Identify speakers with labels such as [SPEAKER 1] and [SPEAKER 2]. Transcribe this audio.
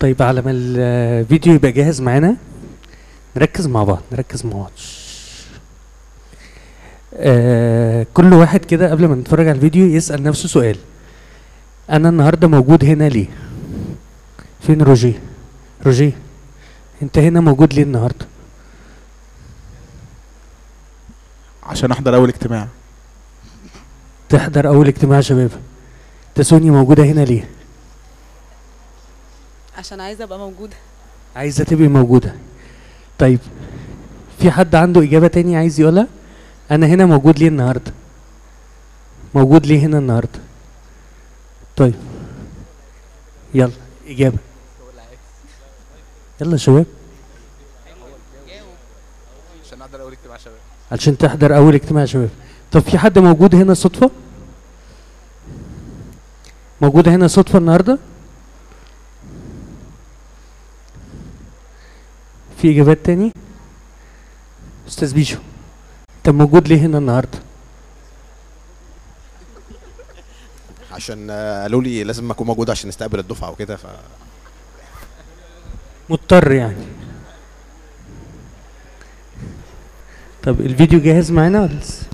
[SPEAKER 1] طيب على ما الفيديو يبقى جاهز معانا نركز مع بعض نركز مع بعض آه كل واحد كده قبل ما نتفرج على الفيديو يسأل نفسه سؤال انا النهارده موجود هنا ليه فين روجيه روجيه انت هنا موجود ليه النهارده
[SPEAKER 2] عشان احضر اول اجتماع
[SPEAKER 1] تحضر اول اجتماع شباب تسوني موجوده هنا ليه
[SPEAKER 3] عشان عايزه ابقى موجوده
[SPEAKER 1] عايزه تبقي موجوده طيب في حد عنده اجابه تاني عايز يقولها انا هنا موجود ليه النهارده موجود ليه هنا النهارده طيب يلا اجابه يلا يا شباب
[SPEAKER 2] عشان احضر اول اجتماع شباب
[SPEAKER 1] عشان تحضر اول اجتماع يا شباب طب في حد موجود هنا صدفه موجود هنا صدفه النهارده في اجابات تاني استاذ بيشو انت موجود ليه هنا النهارده
[SPEAKER 4] عشان آه، قالوا لي لازم اكون موجود عشان نستقبل الدفعه وكده ف
[SPEAKER 1] مضطر يعني طب الفيديو جاهز معانا ولا لسه